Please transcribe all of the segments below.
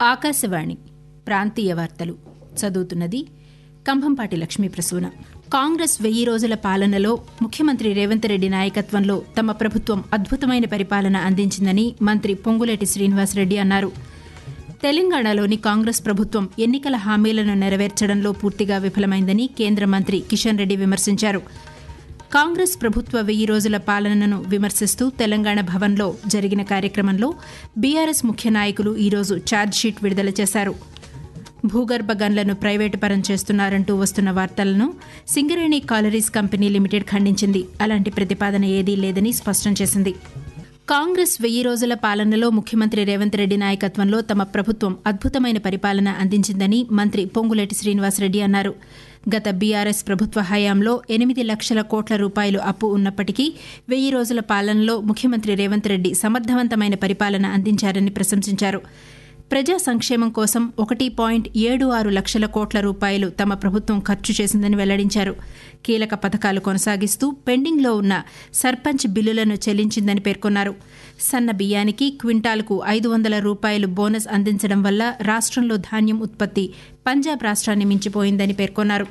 ఆకాశవాణి ప్రాంతీయ వార్తలు చదువుతున్నది కంభంపాటి లక్ష్మీ ప్రసూన కాంగ్రెస్ వెయ్యి రోజుల పాలనలో ముఖ్యమంత్రి రేవంత్ రెడ్డి నాయకత్వంలో తమ ప్రభుత్వం అద్భుతమైన పరిపాలన అందించిందని మంత్రి పొంగులేటి శ్రీనివాసరెడ్డి అన్నారు తెలంగాణలోని కాంగ్రెస్ ప్రభుత్వం ఎన్నికల హామీలను నెరవేర్చడంలో పూర్తిగా విఫలమైందని కేంద్ర మంత్రి కిషన్ రెడ్డి విమర్శించారు కాంగ్రెస్ ప్రభుత్వ వెయ్యి రోజుల పాలనను విమర్శిస్తూ తెలంగాణ భవన్లో జరిగిన కార్యక్రమంలో బీఆర్ఎస్ ముఖ్య నాయకులు ఈరోజు ఛార్జ్షీట్ విడుదల చేశారు భూగర్భ గన్లను ప్రైవేటు పరం చేస్తున్నారంటూ వస్తున్న వార్తలను సింగరేణి కాలరీస్ కంపెనీ లిమిటెడ్ ఖండించింది అలాంటి ప్రతిపాదన ఏదీ లేదని స్పష్టం చేసింది కాంగ్రెస్ వెయ్యి రోజుల పాలనలో ముఖ్యమంత్రి రేవంత్ రెడ్డి నాయకత్వంలో తమ ప్రభుత్వం అద్భుతమైన పరిపాలన అందించిందని మంత్రి పొంగులేటి శ్రీనివాసరెడ్డి అన్నారు గత బీఆర్ఎస్ ప్రభుత్వ హయాంలో ఎనిమిది లక్షల కోట్ల రూపాయలు అప్పు ఉన్నప్పటికీ వెయ్యి రోజుల పాలనలో ముఖ్యమంత్రి రేవంత్ రెడ్డి సమర్థవంతమైన పరిపాలన అందించారని ప్రశంసించారు ప్రజా సంక్షేమం కోసం ఒకటి పాయింట్ ఏడు ఆరు లక్షల కోట్ల రూపాయలు తమ ప్రభుత్వం ఖర్చు చేసిందని వెల్లడించారు కీలక పథకాలు కొనసాగిస్తూ పెండింగ్లో ఉన్న సర్పంచ్ బిల్లులను చెల్లించిందని పేర్కొన్నారు సన్న బియ్యానికి క్వింటాల్కు ఐదు వందల రూపాయలు బోనస్ అందించడం వల్ల రాష్ట్రంలో ధాన్యం ఉత్పత్తి పంజాబ్ రాష్ట్రాన్ని మించిపోయిందని పేర్కొన్నారు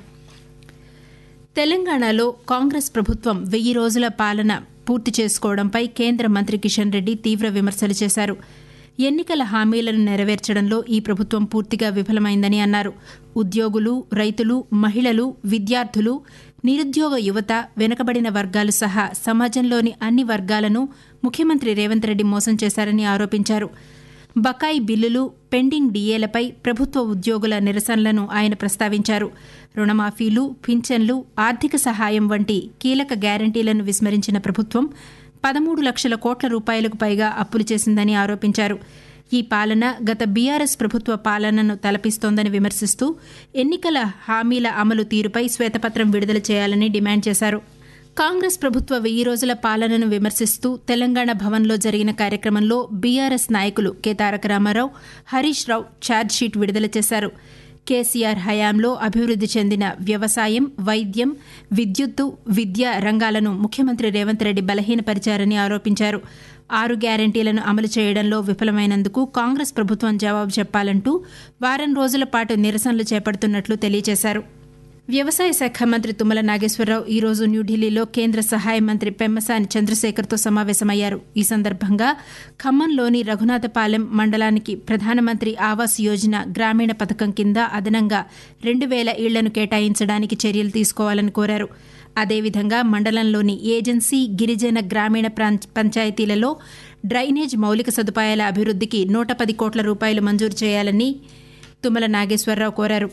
తెలంగాణలో కాంగ్రెస్ ప్రభుత్వం వెయ్యి రోజుల పాలన పూర్తి చేసుకోవడంపై కేంద్ర మంత్రి కిషన్ రెడ్డి తీవ్ర విమర్శలు చేశారు ఎన్నికల హామీలను నెరవేర్చడంలో ఈ ప్రభుత్వం పూర్తిగా విఫలమైందని అన్నారు ఉద్యోగులు రైతులు మహిళలు విద్యార్థులు నిరుద్యోగ యువత వెనుకబడిన వర్గాలు సహా సమాజంలోని అన్ని వర్గాలను ముఖ్యమంత్రి రేవంత్ రెడ్డి మోసం చేశారని ఆరోపించారు బకాయి బిల్లులు పెండింగ్ డీఏలపై ప్రభుత్వ ఉద్యోగుల నిరసనలను ఆయన ప్రస్తావించారు రుణమాఫీలు పింఛన్లు ఆర్థిక సహాయం వంటి కీలక గ్యారంటీలను విస్మరించిన ప్రభుత్వం పదమూడు లక్షల కోట్ల రూపాయలకు పైగా అప్పులు చేసిందని ఆరోపించారు ఈ పాలన గత బీఆర్ఎస్ ప్రభుత్వ పాలనను తలపిస్తోందని విమర్శిస్తూ ఎన్నికల హామీల అమలు తీరుపై శ్వేతపత్రం విడుదల చేయాలని డిమాండ్ చేశారు కాంగ్రెస్ ప్రభుత్వ వెయ్యి రోజుల పాలనను విమర్శిస్తూ తెలంగాణ భవన్లో జరిగిన కార్యక్రమంలో బీఆర్ఎస్ నాయకులు కె తారక రామారావు హరీష్ రావు ఛార్జ్షీట్ విడుదల చేశారు కేసీఆర్ హయాంలో అభివృద్ది చెందిన వ్యవసాయం వైద్యం విద్యుత్తు విద్య రంగాలను ముఖ్యమంత్రి రేవంత్ రెడ్డి బలహీనపరిచారని ఆరోపించారు ఆరు గ్యారంటీలను అమలు చేయడంలో విఫలమైనందుకు కాంగ్రెస్ ప్రభుత్వం జవాబు చెప్పాలంటూ వారం రోజుల పాటు నిరసనలు చేపడుతున్నట్లు తెలియజేశారు వ్యవసాయ శాఖ మంత్రి తుమ్మల నాగేశ్వరరావు ఈరోజు న్యూఢిల్లీలో కేంద్ర సహాయ మంత్రి పెమ్మసాని చంద్రశేఖర్తో సమావేశమయ్యారు ఈ సందర్భంగా ఖమ్మంలోని రఘునాథపాలెం మండలానికి ప్రధానమంత్రి ఆవాస్ యోజన గ్రామీణ పథకం కింద అదనంగా రెండు వేల ఇళ్లను కేటాయించడానికి చర్యలు తీసుకోవాలని కోరారు అదేవిధంగా మండలంలోని ఏజెన్సీ గిరిజన గ్రామీణ పంచాయతీలలో డ్రైనేజ్ మౌలిక సదుపాయాల అభివృద్ధికి నూట పది కోట్ల రూపాయలు మంజూరు చేయాలని తుమ్మల నాగేశ్వరరావు కోరారు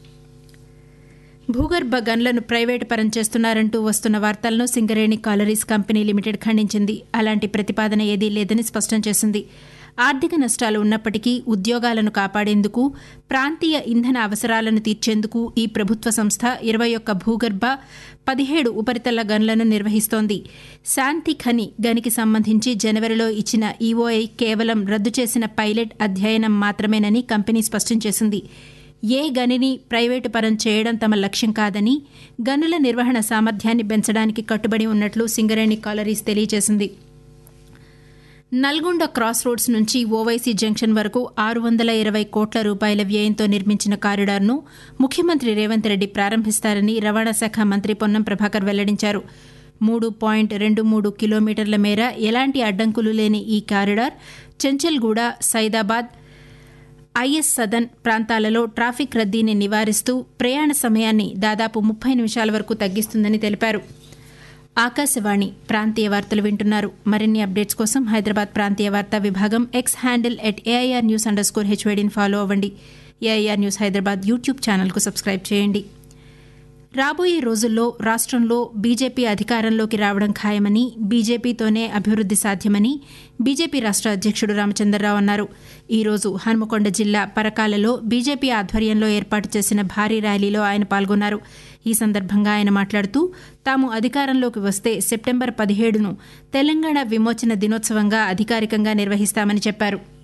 భూగర్భ గన్లను ప్రైవేటు పరం చేస్తున్నారంటూ వస్తున్న వార్తలను సింగరేణి కాలరీస్ కంపెనీ లిమిటెడ్ ఖండించింది అలాంటి ప్రతిపాదన ఏదీ లేదని స్పష్టం చేసింది ఆర్థిక నష్టాలు ఉన్నప్పటికీ ఉద్యోగాలను కాపాడేందుకు ప్రాంతీయ ఇంధన అవసరాలను తీర్చేందుకు ఈ ప్రభుత్వ సంస్థ ఇరవై ఒక్క భూగర్భ పదిహేడు ఉపరితల గన్లను నిర్వహిస్తోంది శాంతి ఖని గనికి సంబంధించి జనవరిలో ఇచ్చిన ఈఓఐ కేవలం రద్దు చేసిన పైలట్ అధ్యయనం మాత్రమేనని కంపెనీ స్పష్టం చేసింది ఏ గనిని ప్రైవేటు పరం చేయడం తమ లక్ష్యం కాదని గనుల నిర్వహణ సామర్థ్యాన్ని పెంచడానికి కట్టుబడి ఉన్నట్లు సింగరేణి కాలరీస్ తెలియజేసింది నల్గొండ క్రాస్ రోడ్స్ నుంచి ఓవైసీ జంక్షన్ వరకు ఆరు వందల ఇరవై కోట్ల రూపాయల వ్యయంతో నిర్మించిన కారిడార్ను ముఖ్యమంత్రి రేవంత్ రెడ్డి ప్రారంభిస్తారని రవాణా శాఖ మంత్రి పొన్నం ప్రభాకర్ వెల్లడించారు మూడు పాయింట్ రెండు మూడు కిలోమీటర్ల మేర ఎలాంటి అడ్డంకులు లేని ఈ కారిడార్ చెంచల్గూడ సైదాబాద్ ఐఎస్ సదన్ ప్రాంతాలలో ట్రాఫిక్ రద్దీని నివారిస్తూ ప్రయాణ సమయాన్ని దాదాపు ముప్పై నిమిషాల వరకు తగ్గిస్తుందని తెలిపారు ఆకాశవాణి ప్రాంతీయ వార్తలు వింటున్నారు మరిన్ని అప్డేట్స్ కోసం హైదరాబాద్ ప్రాంతీయ వార్తా విభాగం X handle at AIR news underscore హెచ్వేడిని ఫాలో అవ్వండి ఏఐఆర్ న్యూస్ హైదరాబాద్ యూట్యూబ్ ఛానల్కు సబ్స్క్రైబ్ చేయండి రాబోయే రోజుల్లో రాష్ట్రంలో బీజేపీ అధికారంలోకి రావడం ఖాయమని బీజేపీతోనే అభివృద్ది సాధ్యమని బీజేపీ రాష్ట్ర అధ్యక్షుడు రామచంద్రరావు అన్నారు ఈరోజు హనుమకొండ జిల్లా పరకాలలో బీజేపీ ఆధ్వర్యంలో ఏర్పాటు చేసిన భారీ ర్యాలీలో ఆయన పాల్గొన్నారు ఈ సందర్భంగా ఆయన మాట్లాడుతూ తాము అధికారంలోకి వస్తే సెప్టెంబర్ పదిహేడును తెలంగాణ విమోచన దినోత్సవంగా అధికారికంగా నిర్వహిస్తామని చెప్పారు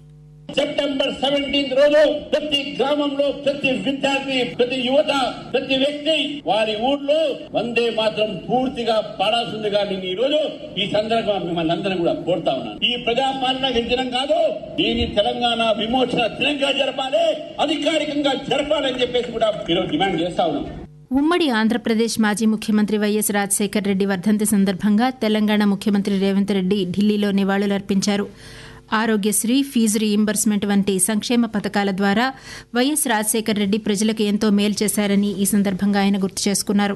సెప్టెంబర్ సెవెంటీన్త్ రోజు ప్రతి గ్రామంలో ప్రతి విద్యార్థి ప్రతి యువత ప్రతి వ్యక్తి వారి ఊర్లో వందే మాత్రం పూర్తిగా పాడాల్సిందిగా నేను ఈ రోజు ఈ సందర్భంగా మిమ్మల్ని అందరం కూడా కోరుతా ఉన్నాను ఈ ప్రజాపాలన దినం కాదు దీని తెలంగాణ విమోచన దినంగా జరపాలి అధికారికంగా జరపాలని చెప్పేసి కూడా ఈరోజు డిమాండ్ చేస్తా ఉన్నాం ఉమ్మడి ఆంధ్రప్రదేశ్ మాజీ ముఖ్యమంత్రి వైఎస్ రాజశేఖర్ రెడ్డి వర్ధంతి సందర్భంగా తెలంగాణ ముఖ్యమంత్రి రేవంత్ రెడ్డి ఢిల్లీలో నివాళులర్పించారు ఆరోగ్యశ్రీ ఫీజు రీయింబర్స్మెంట్ వంటి సంక్షేమ పథకాల ద్వారా వైఎస్ రాజశేఖర్ రెడ్డి ప్రజలకు ఎంతో మేలు చేశారని ఈ సందర్భంగా ఆయన గుర్తు చేసుకున్నారు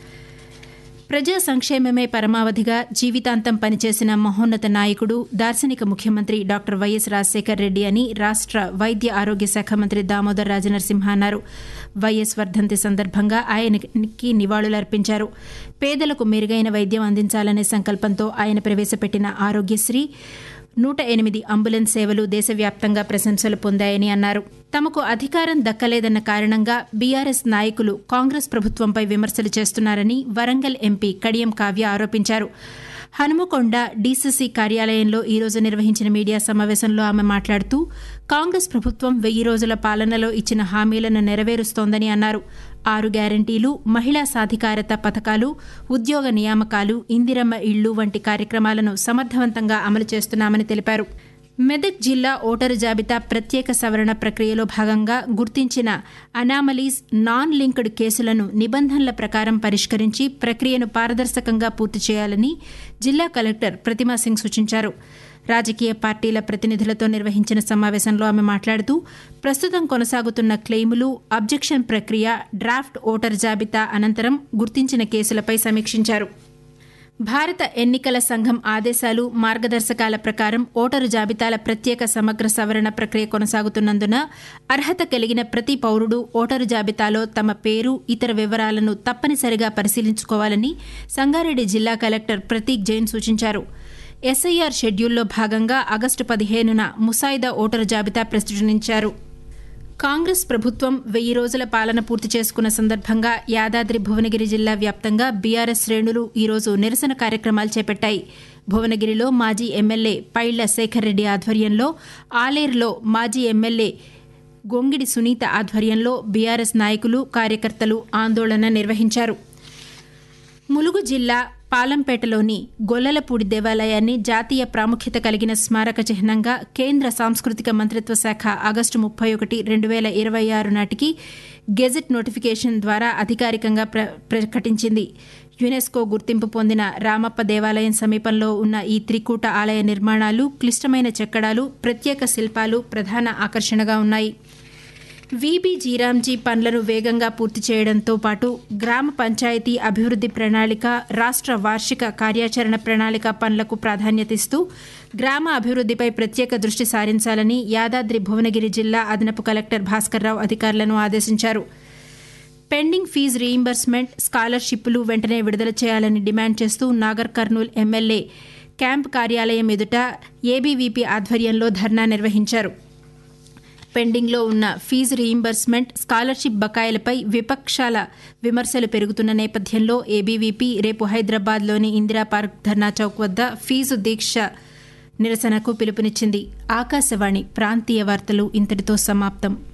ప్రజా సంక్షేమమే పరమావధిగా జీవితాంతం పనిచేసిన మహోన్నత నాయకుడు దార్శనిక ముఖ్యమంత్రి డాక్టర్ వైఎస్ రాజశేఖర్ రెడ్డి అని రాష్ట్ర వైద్య ఆరోగ్య శాఖ మంత్రి దామోదర్ రాజనరసింహ అన్నారు వైఎస్ వర్ధంతి సందర్భంగా ఆయనకి నివాళులర్పించారు పేదలకు మెరుగైన వైద్యం అందించాలనే సంకల్పంతో ఆయన ప్రవేశపెట్టిన ఆరోగ్యశ్రీ నూట ఎనిమిది అంబులెన్స్ సేవలు దేశవ్యాప్తంగా ప్రశంసలు పొందాయని అన్నారు తమకు అధికారం దక్కలేదన్న కారణంగా బీఆర్ఎస్ నాయకులు కాంగ్రెస్ ప్రభుత్వంపై విమర్శలు చేస్తున్నారని వరంగల్ ఎంపీ కడియం కావ్య ఆరోపించారు హనుమకొండ డీసీసీ కార్యాలయంలో ఈరోజు నిర్వహించిన మీడియా సమావేశంలో ఆమె మాట్లాడుతూ కాంగ్రెస్ ప్రభుత్వం వెయ్యి రోజుల పాలనలో ఇచ్చిన హామీలను నెరవేరుస్తోందని అన్నారు ఆరు గ్యారంటీలు మహిళా సాధికారత పథకాలు ఉద్యోగ నియామకాలు ఇందిరమ్మ ఇళ్లు వంటి కార్యక్రమాలను సమర్థవంతంగా అమలు చేస్తున్నామని తెలిపారు మెదక్ జిల్లా ఓటరు జాబితా ప్రత్యేక సవరణ ప్రక్రియలో భాగంగా గుర్తించిన అనామలీస్ నాన్ లింక్డ్ కేసులను నిబంధనల ప్రకారం పరిష్కరించి ప్రక్రియను పారదర్శకంగా పూర్తి చేయాలని జిల్లా కలెక్టర్ ప్రతిమా సింగ్ సూచించారు రాజకీయ పార్టీల ప్రతినిధులతో నిర్వహించిన సమావేశంలో ఆమె మాట్లాడుతూ ప్రస్తుతం కొనసాగుతున్న క్లెయిములు అబ్జెక్షన్ ప్రక్రియ డ్రాఫ్ట్ ఓటర్ జాబితా అనంతరం గుర్తించిన కేసులపై సమీక్షించారు భారత ఎన్నికల సంఘం ఆదేశాలు మార్గదర్శకాల ప్రకారం ఓటరు జాబితాల ప్రత్యేక సమగ్ర సవరణ ప్రక్రియ కొనసాగుతున్నందున అర్హత కలిగిన ప్రతి పౌరుడు ఓటరు జాబితాలో తమ పేరు ఇతర వివరాలను తప్పనిసరిగా పరిశీలించుకోవాలని సంగారెడ్డి జిల్లా కలెక్టర్ ప్రతీక్ జైన్ సూచించారు ఎస్ఐఆర్ షెడ్యూల్లో భాగంగా ఆగస్టు పదిహేనున ముసాయిదా ఓటరు జాబితా ప్రచురించారు కాంగ్రెస్ ప్రభుత్వం వెయ్యి రోజుల పాలన పూర్తి చేసుకున్న సందర్భంగా యాదాద్రి భువనగిరి జిల్లా వ్యాప్తంగా బీఆర్ఎస్ శ్రేణులు ఈరోజు నిరసన కార్యక్రమాలు చేపట్టాయి భువనగిరిలో మాజీ ఎమ్మెల్యే పైళ్ల శేఖర్ రెడ్డి ఆధ్వర్యంలో ఆలేరులో మాజీ ఎమ్మెల్యే గొంగిడి సునీత ఆధ్వర్యంలో బీఆర్ఎస్ నాయకులు కార్యకర్తలు ఆందోళన నిర్వహించారు ములుగు జిల్లా పాలంపేటలోని గొల్లలపూడి దేవాలయాన్ని జాతీయ ప్రాముఖ్యత కలిగిన స్మారక చిహ్నంగా కేంద్ర సాంస్కృతిక మంత్రిత్వ శాఖ ఆగస్టు ముప్పై ఒకటి రెండు వేల ఇరవై ఆరు నాటికి గెజెట్ నోటిఫికేషన్ ద్వారా అధికారికంగా ప్ర ప్రకటించింది యునెస్కో గుర్తింపు పొందిన రామప్ప దేవాలయం సమీపంలో ఉన్న ఈ త్రికూట ఆలయ నిర్మాణాలు క్లిష్టమైన చెక్కడాలు ప్రత్యేక శిల్పాలు ప్రధాన ఆకర్షణగా ఉన్నాయి వీబీ జీరాంజీ పనులను వేగంగా పూర్తి చేయడంతో పాటు గ్రామ పంచాయతీ అభివృద్ది ప్రణాళిక రాష్ట్ర వార్షిక కార్యాచరణ ప్రణాళిక పనులకు ప్రాధాన్యత ఇస్తూ గ్రామ అభివృద్దిపై ప్రత్యేక దృష్టి సారించాలని యాదాద్రి భువనగిరి జిల్లా అదనపు కలెక్టర్ భాస్కర్రావు అధికారులను ఆదేశించారు పెండింగ్ ఫీజు రీయింబర్స్మెంట్ స్కాలర్షిప్లు వెంటనే విడుదల చేయాలని డిమాండ్ చేస్తూ నాగర్ కర్నూల్ ఎమ్మెల్యే క్యాంప్ కార్యాలయం ఎదుట ఏబీవీపీ ఆధ్వర్యంలో ధర్నా నిర్వహించారు పెండింగ్లో ఉన్న ఫీజు రీయింబర్స్మెంట్ స్కాలర్షిప్ బకాయిలపై విపక్షాల విమర్శలు పెరుగుతున్న నేపథ్యంలో ఏబీవీపీ రేపు హైదరాబాద్లోని ఇందిరా పార్క్ ధర్నా చౌక్ వద్ద ఫీజు దీక్ష నిరసనకు పిలుపునిచ్చింది ఆకాశవాణి ప్రాంతీయ వార్తలు ఇంతటితో సమాప్తం